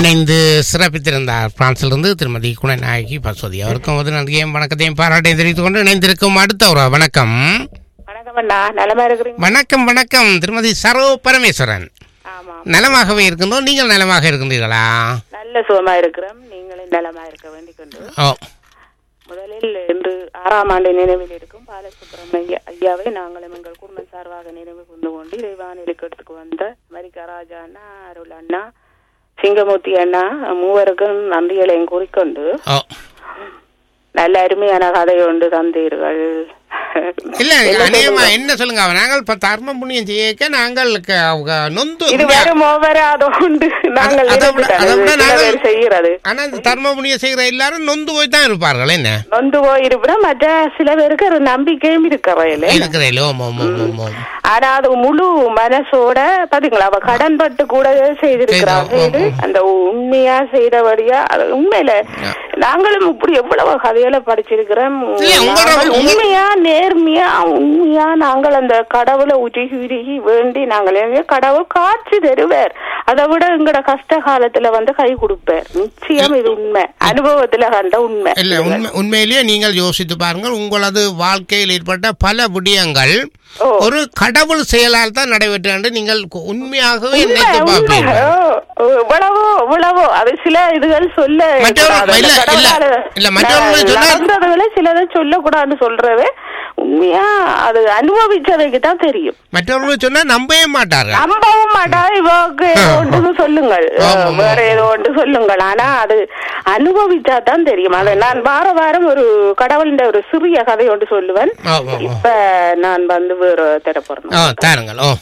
இணைந்து சிறப்பித்திருந்தார் பிரான்சிலிருந்து திருமதி குணநாயகி பசுவதி அவருக்கும் வந்து நன்றியையும் வணக்கத்தையும் பாராட்டையும் தெரிவித்துக் கொண்டு இணைந்திருக்கும் அடுத்த ஒரு வணக்கம் வணக்கம் அண்ணா நலமா இருக்கிறீங்க வணக்கம் வணக்கம் திருமதி சரோ பரமேஸ்வரன் ஆமா நலமாகவே இருக்கின்றோம் நீங்கள் நலமாக இருக்கின்றீர்களா நல்ல சுகமா இருக்கிறோம் நீங்களும் நலமா இருக்க வேண்டிக் கொண்டு ஓ முதலில் இன்று ஆறாம் ஆண்டு நினைவில் இருக்கும் பாலசுப்ரமணிய ஐயாவை நாங்களும் எங்கள் குடும்பம் சார்பாக நினைவு கொண்டு கொண்டு இறைவானிலுக்கு எடுத்துக்கு வந்த அமெரிக்கா ராஜா அண்ணா அருள் அண்ணா சிங்கமூர்த்தி அண்ணா மூவருக்கும் நன்றிகளையும் கூறிக்கொண்டு ஓ நல்ல அருமையான கதை ஒன்று தந்தீர்கள் இல்ல என்ன அநேகமா சொல்லுங்க? என்ன சொல்லுங்க நாங்கள் இப்ப தர்ம புண்ணியம் செய்யக்க நாங்கள் க- அவங்க நொந்து இது வருமோ வராதோ உண்டு நாங்கள் அதை விட- நினைத்துட்டாங்க. அதை விட சில நாங்கள்- பேர் செய்கிறது ஆனா இந்த தர்ம புண்ணியம் செய்கிற எல்லாரும் நொந்து போய் தான் இருப்பார்கள் என்ன நொந்து போயிருப்பினா மற்ற சில பேருக்கு ஒரு நம்பிக்கையும் இருக்கிறதில்ல இருக்கிறேன் ஓம் ஓம் ஓம் ஓம் ஓம் ஆனா அது முழு மனசோட பாத்தீங்களா அவ கடன் பட்டு கூட செய்திருக்கிறா செய்தா, செய்து ஆமா. அந்த உண்மையா செய்தபடியா அது உண்மையில நாங்களும் இப்படி எவ்வளவு கதையில படிச்சிருக்கிறோம் இல்ல, உங்களோட- நாங்கள் உங்க- உண்மையா நேர்மையா உண்மையா நாங்கள் அந்த கடவுளை உருகி உருகி வேண்டி நாங்கள் எங்க கடவுள் காட்சி தருவார் அதை விட எங்கட கஷ்ட காலத்துல வந்து கை கொடுப்பார் நிச்சயம் இது உண்மை அனுபவத்துல கண்ட உண்மை இல்ல உண்மை உண்மையிலேயே நீங்கள் யோசித்து பாருங்கள் உங்களது வாழ்க்கையில் ஏற்பட்ட பல விடயங்கள் ஓ. ஒரு கடவுள் செயலால் தான் நடைபெற்று என்று நீங்கள் கு- உண்மையாகவே உண்மை, நினைத்து உண்மை. பார்ப்பீர்கள் ஓ, ஓ, இவ்வளவோ இவ்வளவோ அது சில இதுகள் சொல்ல மற்றவர்கள் கூடாது. இல்ல, அந்த இல்ல, கடவுளால இல்ல, மற்றவர்கள் சொன்னா- நடந்ததுகளை சிலதை சொல்லக்கூடாதுன்னு சொல்றவே உண்மையா அது அனுபவிச்சவைக்கு தான் தெரியும் மற்றவர்கள் சொன்னா நம்பவே மாட்டார்கள் நம்பவும் மாட்டா இவக்கு ஏதோ ஒன்று சொல்லுங்கள் ஆமா, ஆமா. வேற ஏதோ ஒன்று சொல்லுங்கள் ஆனா அது அனுபவிச்சா தான் தெரியும் அதை நான் வார வாரம் ஒரு கடவுளின் ஒரு சிறிய கதை ஒன்று சொல்லுவேன் ஓ, ஓ, ஓ. இப்ப நான் வந்து வேற தரப்போறேன் ஓ தாருங்கள் ஓ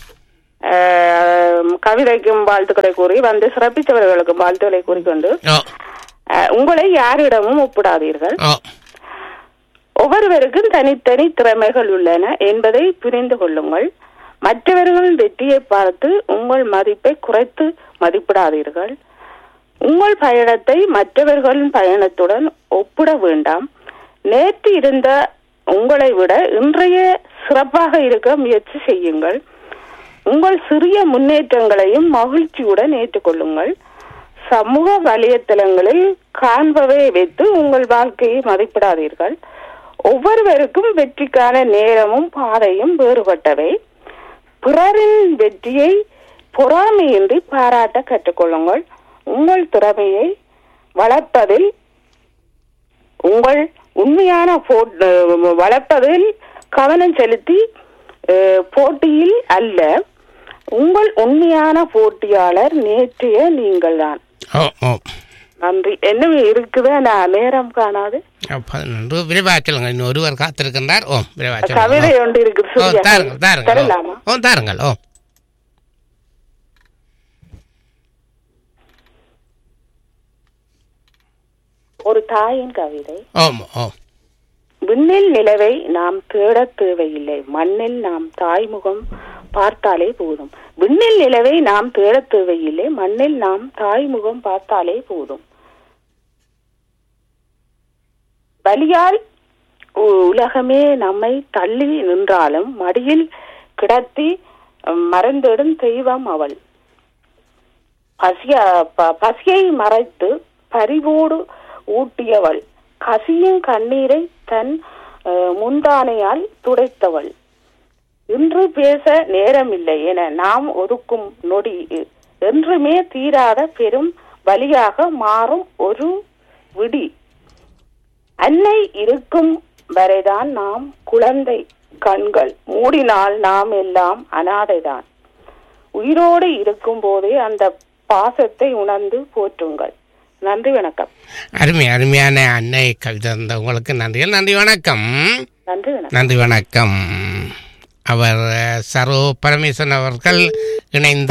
அஹ், கவிதைக்கும் வாழ்த்துக்களை கூறி வந்து சிறப்பித்தவர்களுக்கும் வாழ்த்துக்களை கூறிக்கொண்டு ஓ அஹ், உங்களை யாரிடமும் ஒப்பிடாதீர்கள் ஓ ஒவ்வொருவருக்கும் தனித்தனி திறமைகள் உள்ளன என்பதை புரிந்து கொள்ளுங்கள் மற்றவர்களின் வெற்றியை பார்த்து உங்கள் மதிப்பை குறைத்து மதிப்பிடாதீர்கள் உங்கள் பயணத்தை மற்றவர்களின் பயணத்துடன் ஒப்பிட வேண்டாம் நேற்று இருந்த உங்களை விட இன்றைய சிறப்பாக இருக்க முயற்சி செய்யுங்கள் உங்கள் சிறிய முன்னேற்றங்களையும் மகிழ்ச்சியுடன் ஏற்றுக்கொள்ளுங்கள் சமூக வலைத்தளங்களில் காண்பவை வைத்து உங்கள் வாழ்க்கையை மதிப்பிடாதீர்கள் ஒவ்வொருவருக்கும் வெற்றிக்கான நேரமும் பாதையும் வேறுபட்டவை பிறரின் வெற்றியை பொறாமையின்றி பாராட்ட கற்றுக்கொள்ளுங்கள் உங்கள் திறமையை வளர்ப்பதில் உங்கள் உண்மையான போ- அஹ் வளர்ப்பதில் கவனம் செலுத்தி அஹ், போட்டியில் அல்ல உங்கள் உண்மையான போட்டியாளர் நேற்றைய நீங்கள்தான் ஓ ஓ நன்றி என்ன இருக்குதா நான் நேரம் காணாது பதினொன்று விரைவாக சொல்லுங்க இன்னும் ஒருவர் காத்திருக்கின்றார் ஓ விரைவாக கவிதை சொல்லுங்க ஒன்று இருக்குது ஓ சரியா? தாருங்கள் தாருங்கள் தரலாமா ஓ. ஓ தாருங்கள் ஓ ஒரு தாயின் கவிதை ஓம் ஓ விண்ணில் நிலவை நாம் தேடத் தேவையில்லை மண்ணில் நாம் தாய்முகம் பார்த்தாலே போதும் விண்ணில் நிலவை நாம் தேடத் தேவையில்லை மண்ணில் நாம் தாய்முகம் பார்த்தாலே போதும் பலியால் உ- உலகமே நம்மை தள்ளி நின்றாலும் மடியில் கிடத்தி அஹ், மறந்திடும் தெய்வம் அவள் பசிய ப- பசியை மறைத்து பரிவோடு ஊட்டியவள் கசியும் கண்ணீரை தன் அஹ், முந்தானையால் துடைத்தவள் இன்று பேச நேரமில்லை என நாம் ஒதுக்கும் நொடி என்றுமே தீராத பெரும் வழியாக மாறும் ஒரு விடி அன்னை இருக்கும் வரைதான் நாம் குழந்தை கண்கள் மூடினால் நாம் எல்லாம் அனாதைதான் உயிரோடு இருக்கும் போதே அந்த பாசத்தை உணர்ந்து போற்றுங்கள் நன்றி வணக்கம் அருமை அருமையான அன்னை கவிதை தந்த உங்களுக்கு நன்றிகள் நன்றி வணக்கம் நன்றி வணக்கம் நன்றி வணக்கம் அவர் அஹ், சரோ பரமேஸ்வரன் அவர்கள் இணைந்து